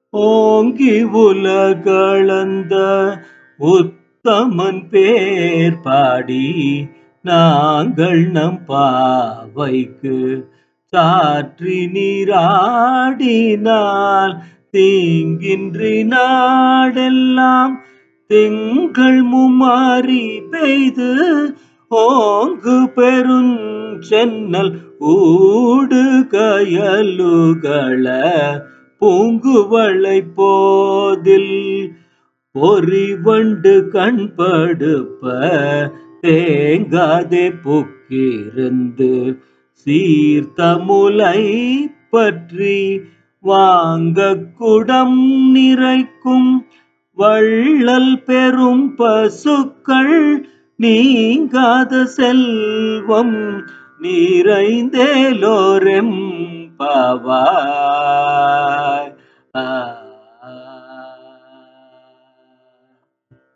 ஓங்கி உலகளந்த உத்தமன் பேர் பாடி நாங்கள் நம் பாவைக்கு சாற்றி நீராடினால் தீங்கின்றி நாடெல்லாம் திங்கள் மும்மாறி பெய்து ஓங்கு பெருஞ்சென்னல் ஊடு கயலுகள பூங்குவளை போதில் பொறிவண்டு கண்படுப்ப தேங்காதே புக்கிருந்து சீர்த்தமுலை பற்றி வாங்க குடம் நிறைக்கும் வள்ளல் பெரும் பசுக்கள் நீங்காத செல்வம் நிறைந்தேலோரெம் பாவாய்